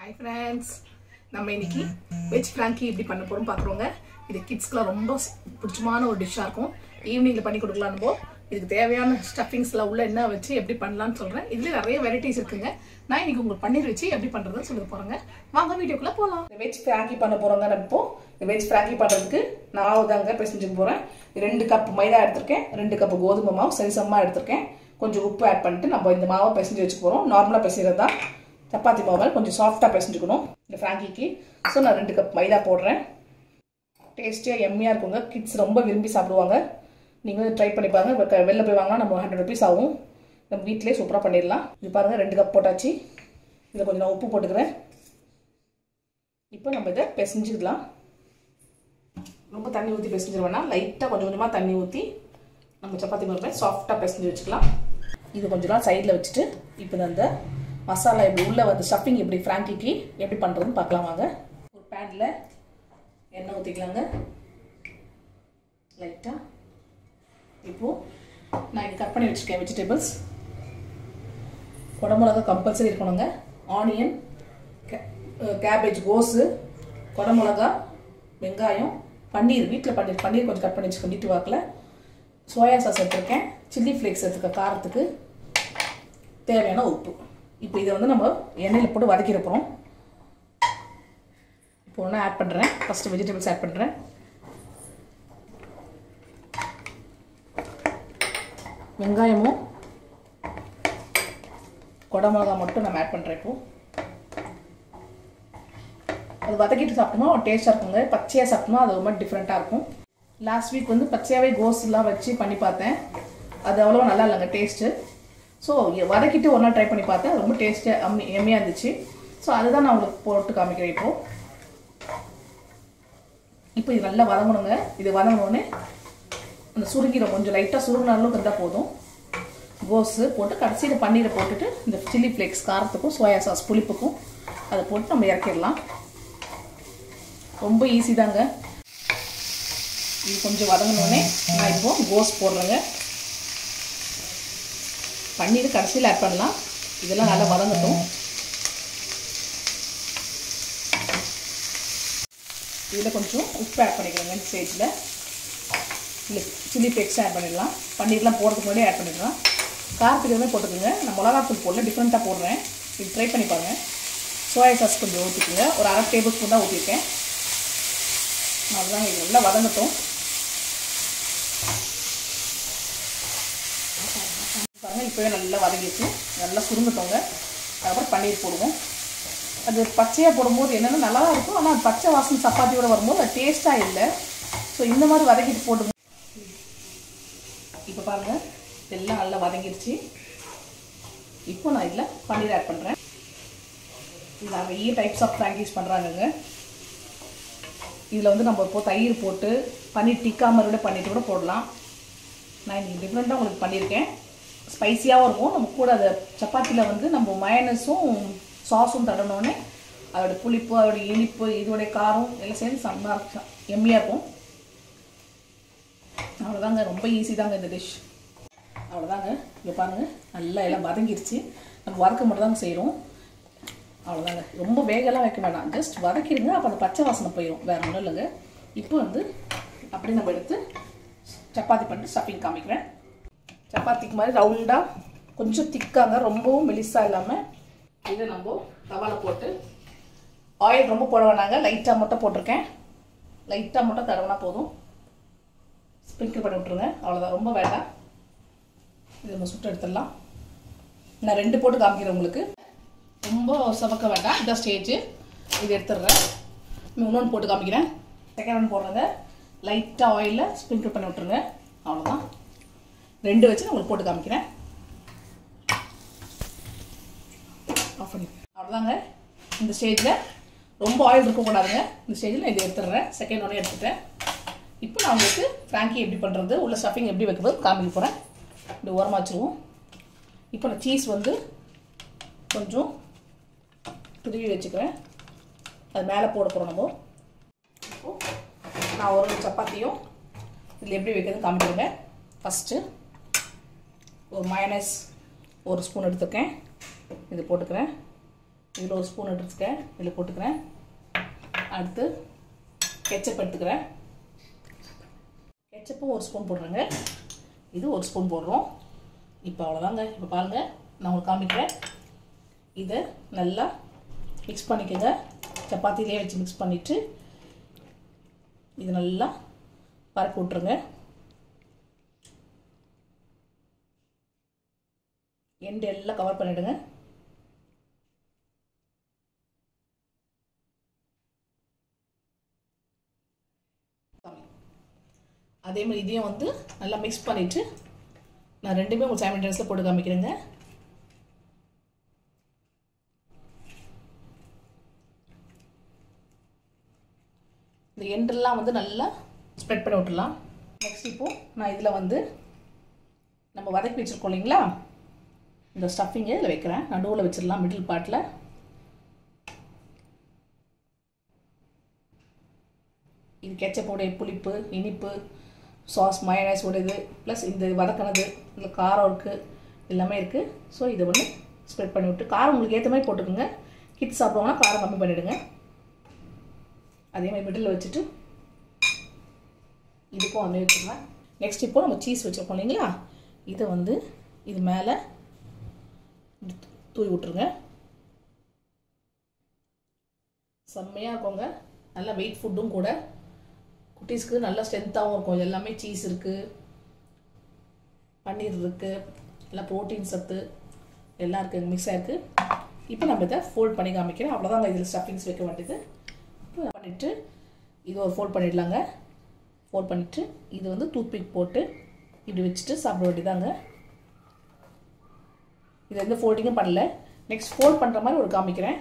hi friends நம்ம இன்னைக்கு veg Frankie எப்படி பண்ண போகிறோம் பார்க்குறோங்க இது கிட்ஸ்க்குலாம் ரொம்ப ஸ்- பிடிச்சமான ஒரு டிஷ்ஷாக இருக்கும் ஈவினிங்கில் பண்ணி கொடுக்கலான்னு போ இதுக்கு தேவையான ஸ்டஃபிங்ஸ்லாம் உள்ள என்ன வச்சு எப்படி பண்ணலாம்னு சொல்கிறேன் இதுலேயே நிறைய வெரைட்டிஸ் இருக்குங்க நான் இன்னைக்கு உங்களுக்கு பன்னீர் வச்சு எப்படி பண்ணுறதுன்னு சொல்ல போகிறேங்க வாங்க வீடியோக்குள்ளே போகலாம் வெஜ் ஃப்ராங்கி பண்ண போகிறோங்க நம்ம இப்போ இந்த வெஜ் ஃப்ராங்கி பண்ணுறதுக்கு நான் மாவு தாங்க பிசைஞ்சுக்க போகிறேன் ரெண்டு கப் மைதா எடுத்திருக்கேன் ரெண்டு கப் கோதுமை மாவு சரிசமமாக எடுத்திருக்கேன் கொஞ்சம் உப்பு ஆட் பண்ணிட்டு நம்ம இந்த மாவை பிசைஞ்சு வச்சுக்க போகிறோம் நார்மலாக பிசைறது தான் சப்பாத்தி மாவை கொஞ்சம் சாஃப்டாக பிசைஞ்சுக்கணும் இந்த ஃப்ராங்கிக்கு ஸோ நான் ரெண்டு கப் மைதா போடுறேன் டேஸ்டியாக எம்மியாக இருக்குங்க கிட்ஸ் ரொம்ப விரும்பி சாப்பிடுவாங்க நீங்கள் ட்ரை பண்ணி பாருங்க இப்ப க- வெளில போய் வாங்கினா நம்ம ஹண்ட்ரட் ருபீஸ் ஆகும் நம்ம வீட்டிலே சூப்பராக பண்ணிடலாம் இது பாருங்கள் ரெண்டு கப் போட்டாச்சு இதில் கொஞ்சம் நான் உப்பு போட்டுக்கிறேன் இப்போ நம்ம இதை பிசைஞ்சுக்கலாம் ரொம்ப தண்ணி ஊற்றி பிசைஞ்சிட வேணாம் லைட்டாக கொஞ்சம் கொஞ்சமாக தண்ணி ஊற்றி நம்ம சப்பாத்தி மாவு சாஃப்டாக பிசைஞ்சு வச்சுக்கலாம் இது கொஞ்ச நாள் சைடில் வச்சுட்டு இப்போ அந்த மசாலா எப்படி உள்ளே வந்து ஸ்டஃபிங் எப்படி ஃப்ராங்கிக்கு எப்படி பண்ணுறதுன்னு பார்க்கலாம் வாங்க ஒரு பேனில் எண்ணெய் ஊற்றிக்கலாங்க லைட்டாக இப்போது நான் இங்கே கட் பண்ணி வச்சுருக்கேன் வெஜிடபிள்ஸ் குடமிளகா கம்பல்சரி இருக்கணுங்க ஆனியன் கேபேஜ் கோஸு குடமிளகா வெங்காயம் பன்னீர் வீட்டில் பன்னீர் பன்னீர் கொஞ்சம் கட் பண்ணி வச்சுக்கோங்க நீட்டு வாக்கில் சோயா சாஸ் எடுத்திருக்கேன் சில்லி ஃப்ளேக்ஸ் எடுத்துருக்கேன் காரத்துக்கு தேவையான உப்பு இப்போ இதை வந்து நம்ம எண்ணெயில் போட்டு வதக்கிட போகிறோம் இப்போ ஒன்று ஆட் பண்ணுறேன் ஃபஸ்ட்டு வெஜிடபிள்ஸ் ஆட் பண்ணுறேன் வெங்காயமும் குடமிளகா மட்டும் நம்ம ஆட் பண்ணுறேன் இப்போ அது வதக்கிட்டு சாப்பிட்டோமா டேஸ்ட்டாக இருக்குங்க பச்சையாக சாப்பிட்டோமா அது ரொம்ப டிஃப்ரெண்ட்டாக இருக்கும் லாஸ்ட் வீக் வந்து பச்சையாகவே கோஸ்லாம் வச்சு பண்ணி பார்த்தேன் அது அவ்வளோவா நல்லா இல்லைங்க டேஸ்ட்டு ஸோ வதக்கிட்டு ஒரு நாள் ட்ரை பண்ணி பார்த்தேன் அது ரொம்ப டேஸ்ட்டாக அம்மி எம்மியாக இருந்துச்சு ஸோ அதுதான் நான் உங்களுக்கு போட்டு காமிக்கிறேன் இப்போது இப்போ இது நல்லா வதங்கணுங்க இது வதங்கினோடனே அந்த சுருங்கிடும் கொஞ்சம் லைட்டாக சுருங்கினாலும் இருந்தால் போதும் கோஸு போட்டு கடைசியில் பன்னீரை போட்டுட்டு இந்த சில்லி ஃப்ளேக்ஸ் காரத்துக்கும் சோயா சாஸ் புளிப்புக்கும் அதை போட்டு நம்ம இறக்கிடலாம் ரொம்ப ஈஸி தாங்க இது கொஞ்சம் வதங்கினோடனே நான் இப்போ கோஸ் போடுறேங்க பன்னீர் கடைசியில் ஆட் பண்ணலாம் இதெல்லாம் நல்லா வதங்கட்டும் இதில் கொஞ்சம் உப்பு ஆட் பண்ணிக்கிறேங்க இந்த ஸ்டேஜில் இல்லை சில்லி ஃப்ளேக்ஸ் ஆட் பண்ணிடலாம் பன்னீர்லாம் போடுறதுக்கு முன்னாடி ஆட் பண்ணிடலாம் காரத்துக்கு எதுவுமே போட்டுக்கோங்க நான் மிளகாத்தூள் போடல டிஃப்ரெண்ட்டாக போடுறேன் இது ட்ரை பண்ணி பாருங்கள் சோயா சாஸ் கொஞ்சம் ஊற்றிக்குங்க ஒரு அரை டேபிள் ஸ்பூன் தான் ஊற்றிருக்கேன் அதுதான் இது நல்லா வதங்கட்டும் பாருங்கள் இப்போவே நல்லா வதங்கிட்டு நல்லா சுருங்கட்டோங்க அதுக்கப்புறம் பன்னீர் போடுவோம் அது பச்சையாக போடும்போது என்னென்னா நல்லா தான் இருக்கும் ஆனால் அது பச்சை வாசனை சப்பாத்தியோட வரும்போது அது டேஸ்ட்டாக இல்லை ஸோ இந்த மாதிரி வதக்கிட்டு போட்டு இப்போ பாருங்கள் எல்லாம் நல்லா வதங்கிருச்சு இப்போ நான் இதில் பன்னீர் ஆட் பண்ணுறேன் இது நிறைய டைப்ஸ் ஆஃப் ஃப்ராங்கீஸ் பண்ணுறாங்கங்க இதில் வந்து நம்ம இப்போ தயிர் போட்டு பன்னீர் டிக்கா மாதிரி கூட பண்ணிட்டு கூட போடலாம் நான் இன்னைக்கு டிஃப்ரெண்ட்டாக உங்களுக்கு பண்ணியிருக்கேன் ஸ்பைசியாகவும் இருக்கும் நம்ம கூட அதை சப்பாத்தியில் வந்து நம்ம மயனஸும் சாஸும் தடனோடனே அதோட புளிப்பு அதோட இனிப்பு இதோடைய காரம் எல்லாம் சேர்ந்து செம்மையாக இருக்கும் எம்மியாக இருக்கும் அவ்வளோதாங்க ரொம்ப ஈஸி தாங்க இந்த டிஷ் அவ்வளோதாங்க இங்கே பாருங்கள் நல்லா எல்லாம் வதங்கிருச்சு நம்ம வதக்க மட்டும் தாங்க செய்கிறோம் அவ்வளோதாங்க ரொம்ப வேகலாம் வைக்க வேண்டாம் ஜஸ்ட் வதக்கிடுங்க அப்போ அந்த பச்சை வாசனை போயிடும் வேறு ஒன்றும் இல்லைங்க இப்போ வந்து அப்படியே நம்ம எடுத்து சப்பாத்தி பண்ணிட்டு ஸ்டஃபிங் காமிக்கிறேன் சப்பாத்திக்கு மாதிரி ரவுண்டாக கொஞ்சம் திக்காங்க ரொம்பவும் மெலிசாக இல்லாமல் இதை நம்ம தவாவில் போட்டு ஆயில் ரொம்ப போட வேணாங்க லைட்டாக மட்டும் போட்டிருக்கேன் லைட்டாக மட்டும் தடவினா போதும் ஸ்ப்ரிங்கிள் பண்ணி விட்ருங்க அவ்வளோதான் ரொம்ப வேண்டாம் இது நம்ம சுட்டு எடுத்துடலாம் நான் ரெண்டு போட்டு காமிக்கிறேன் உங்களுக்கு ரொம்ப சமக்க வேண்டாம் இதான் ஸ்டேஜ் இது எடுத்துடுறேன் இன்னொன்று போட்டு காமிக்கிறேன் செகண்ட் ஒன் போடுறேங்க லைட்டாக ஆயிலில் ஸ்ப்ரிங்கிள் பண்ணி விட்ருங்க அவ்வளோதான் ரெண்டு வச்சு நான் உங்களுக்கு போட்டு காமிக்கிறேன் ஆஃப் பண்ணி அவ்வளோதாங்க இந்த ஸ்டேஜில் ரொம்ப ஆயில் இருக்கக்கூடாதுங்க இந்த ஸ்டேஜில் இதை எடுத்துடுறேன் செகண்ட் ஒன்றே எடுத்துட்டேன் இப்போ நான் உங்களுக்கு ஃப்ராங்கி எப்படி பண்ணுறது உள்ள ஸ்டஃபிங் எப்படி வைக்கிறது காமிக்க போகிறேன் இப்படி ஓரமாக வச்சுருவோம் இப்போ நான் சீஸ் வந்து கொஞ்சம் துருவி வச்சுக்கிறேன் அது மேலே போட போகிறோம் நம்ம இப்போது நான் ஒரு சப்பாத்தியும் இதில் எப்படி வைக்கிறது காமிக்கிறேங்க ஃபஸ்ட்டு ஒரு மயனஸ் ஒரு ஸ்பூன் எடுத்துருக்கேன் இது போட்டுக்கிறேன் இதில் ஒரு ஸ்பூன் எடுத்துருக்கேன் இதில் போட்டுக்கிறேன் அடுத்து கெச்சப் எடுத்துக்கிறேன் கெச்சப்பும் ஒரு ஸ்பூன் போடுறேங்க இது ஒரு ஸ்பூன் போடுறோம் இப்போ அவ்வளோதாங்க இப்போ பாருங்கள் நான் உங்களுக்கு காமிக்கிறேன் இதை நல்லா மிக்ஸ் பண்ணிக்கோங்க சப்பாத்திலே வச்சு மிக்ஸ் பண்ணிவிட்டு இது நல்லா பரப்பி விட்ருங்க எண்டு எல்லாம் கவர் பண்ணிவிடுங்க அதே மாதிரி இதையும் வந்து நல்லா மிக்ஸ் பண்ணிவிட்டு நான் ரெண்டுமே உங்களுக்கு சைமல்டேனியஸில் போட்டு காமிக்கிறேங்க இந்த எண்டெல்லாம் வந்து நல்லா ஸ்ப்ரெட் பண்ணி விட்டுடலாம் நெக்ஸ்ட் இப்போது நான் இதில் வந்து நம்ம வதக்கி வச்சுருக்கோம் இல்லைங்களா இந்த ஸ்டஃபிங்கை இதில் வைக்கிறேன் நடுவில் வச்சிடலாம் மிடில் பார்ட்டில் இது கெச்சப்போடைய புளிப்பு இனிப்பு சாஸ் மயனைஸ் உடையது ப்ளஸ் இந்த வதக்கினது இதில் காரம் இருக்குது எல்லாமே இருக்குது ஸோ இதை வந்து ஸ்ப்ரெட் பண்ணி விட்டு காரம் உங்களுக்கு ஏற்ற மாதிரி போட்டுக்கோங்க கிட்ஸ் சாப்பிடுவாங்கன்னா காரம் கம்மி பண்ணிவிடுங்க அதே மாதிரி மிடில் வச்சுட்டு இதுக்கும் அதே வச்சுக்கலாம் நெக்ஸ்ட் இப்போ நம்ம சீஸ் வச்சுருக்கோம் இல்லைங்களா இதை வந்து இது மேலே தூவி விட்ருங்க செம்மையாக இருக்குங்க நல்லா வெயிட் ஃபுட்டும் கூட குட்டீஸ்க்கு நல்லா ஸ்ட்ரென்த்தாகவும் இருக்கும் இது எல்லாமே சீஸ் இருக்குது பன்னீர் இருக்குது எல்லாம் ப்ரோட்டீன் சத்து எல்லாம் இருக்குது மிக்ஸ் ஆகிருக்கு இப்போ நம்ம இதை ஃபோல்ட் பண்ணி காமிக்கிறேன் அவ்வளோதாங்க இதில் ஸ்டஃபிங்ஸ் வைக்க வேண்டியது இப்போ பண்ணிவிட்டு இது ஒரு ஃபோல்ட் பண்ணிடலாங்க ஃபோல்ட் பண்ணிவிட்டு இது வந்து டூத்பிக் போட்டு இப்படி வச்சுட்டு சாப்பிட வேண்டியதாங்க இது எந்த ஃபோல்டிங்கும் பண்ணல நெக்ஸ்ட் ஃபோல்ட் பண்ணுற மாதிரி ஒரு காமிக்கிறேன்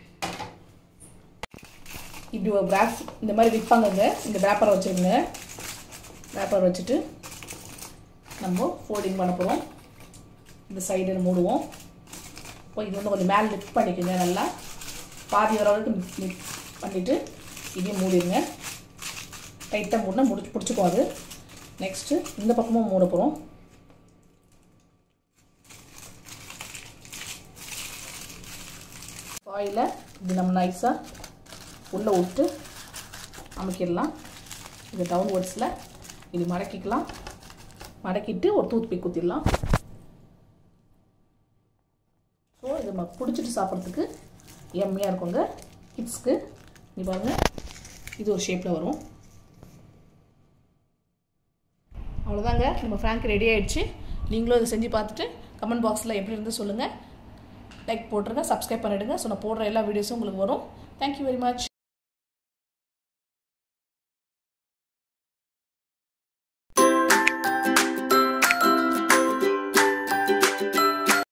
இப்படி ஒரு ரேப் இந்த மாதிரி விற்பாங்கங்க இந்த ரேப்பரை வச்சுருங்க ரேப்பர் வச்சுட்டு நம்ம ஃபோல்டிங் பண்ண போகிறோம் இந்த சைடு மூடுவோம் இப்போ இது வந்து கொஞ்சம் மேலே லிஃப்ட் பண்ணிக்கோங்க நல்லா பாதி வர வரைக்கும் லிஃப்ட் பண்ணிவிட்டு இதையும் மூடிடுங்க டைட்டாக மூடினா முடிச்சு பிடிச்சிக்கும் அது நெக்ஸ்ட்டு இந்த பக்கமும் மூட போகிறோம் ஆயிலை இது நம்ம நைஸாக உள்ளே விட்டு அமைக்கிடலாம் இது டவுன்வர்ட்ஸில் இது மடக்கிக்கலாம் மடக்கிட்டு ஒரு டூத் பிக் குத்திடலாம் ஸோ இது நம்ம பிடிச்சிட்டு சாப்பிட்றதுக்கு எம்மையாக இருக்குங்க கிட்ஸ்க்கு நீ பாருங்கள் இது ஒரு ஷேப்பில் வரும் அவ்வளோதாங்க நம்ம ஃப்ராங்க் ரெடி ஆகிடுச்சு நீங்களும் இதை செஞ்சு பார்த்துட்டு கமெண்ட் பாக்ஸில் எப்படி இருந்து சொல்லுங்கள் லைக் போட்டுருங்க சப்ஸ்கிரைப் பண்ணிவிடுங்க ஸோ நான் போடுற எல்லா வீடியோஸும் உங்களுக்கு வரும் தேங்க்யூ வெரி மச்